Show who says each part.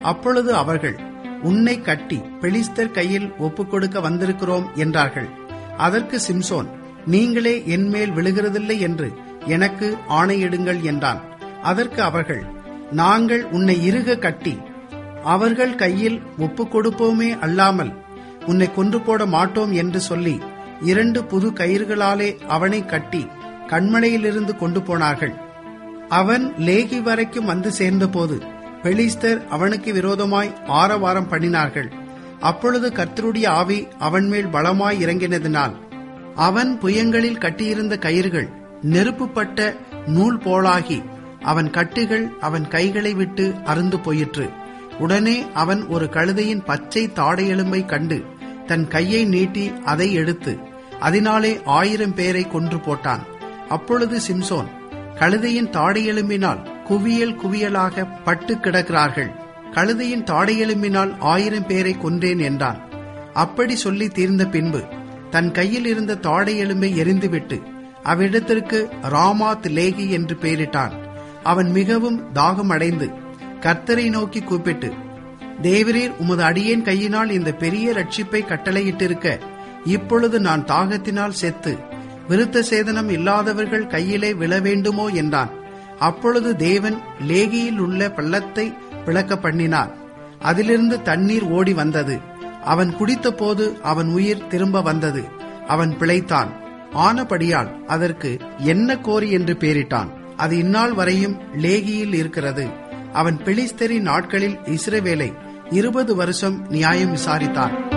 Speaker 1: அப்பொழுது அவர்கள் உன்னை கட்டி பெலிஸ்தர் கையில் ஒப்புக்கொடுக்க வந்திருக்கிறோம் என்றார்கள் அதற்கு சிம்சோன் நீங்களே என்மேல் விழுகிறதில்லை என்று எனக்கு ஆணையிடுங்கள் என்றான் அதற்கு அவர்கள் நாங்கள் உன்னை இறுக கட்டி அவர்கள் கையில் ஒப்புக் கொடுப்போமே அல்லாமல் உன்னை கொன்று போட மாட்டோம் என்று சொல்லி இரண்டு புது கயிறுகளாலே அவனை கட்டி கண்மலையிலிருந்து கொண்டு போனார்கள் அவன் லேகி வரைக்கும் வந்து சேர்ந்தபோது பெலிஸ்தர் அவனுக்கு விரோதமாய் ஆரவாரம் பண்ணினார்கள் அப்பொழுது கர்த்தருடைய ஆவி அவன் மேல் பலமாய் இறங்கினதினால் அவன் புயங்களில் கட்டியிருந்த கயிறுகள் நெருப்புப்பட்ட நூல் போலாகி அவன் கட்டுகள் அவன் கைகளை விட்டு அருந்து போயிற்று உடனே அவன் ஒரு கழுதையின் பச்சை தாடையெலும்பை கண்டு தன் கையை நீட்டி அதை எடுத்து அதனாலே ஆயிரம் பேரை கொன்று போட்டான் அப்பொழுது சிம்சோன் கழுதையின் தாடையெலும்பினால் குவியல் குவியலாக பட்டு கிடக்கிறார்கள் கழுதையின் தாடையெலும்பினால் ஆயிரம் பேரை கொன்றேன் என்றான் அப்படி சொல்லி தீர்ந்த பின்பு தன் கையில் இருந்த தாடை எலும்பை எரிந்துவிட்டு அவ்விடத்திற்கு ராமாத் லேகி என்று பெயரிட்டான் அவன் மிகவும் தாகமடைந்து கர்த்தரை நோக்கி கூப்பிட்டு தேவரீர் உமது அடியேன் கையினால் இந்த பெரிய ரட்சிப்பை கட்டளையிட்டிருக்க இப்பொழுது நான் தாகத்தினால் செத்து விருத்த சேதனம் இல்லாதவர்கள் கையிலே விழ வேண்டுமோ என்றான் அப்பொழுது தேவன் லேகியில் உள்ள பள்ளத்தை விளக்க பண்ணினார் அதிலிருந்து தண்ணீர் ஓடி வந்தது அவன் குடித்தபோது அவன் உயிர் திரும்ப வந்தது அவன் பிழைத்தான் ஆனபடியால் அதற்கு என்ன கோரி என்று பெயரிட்டான் அது இந்நாள் வரையும் லேகியில் இருக்கிறது அவன் பெலிஸ்தரின் நாட்களில் இஸ்ரவேலை இருபது வருஷம் நியாயம் விசாரித்தான்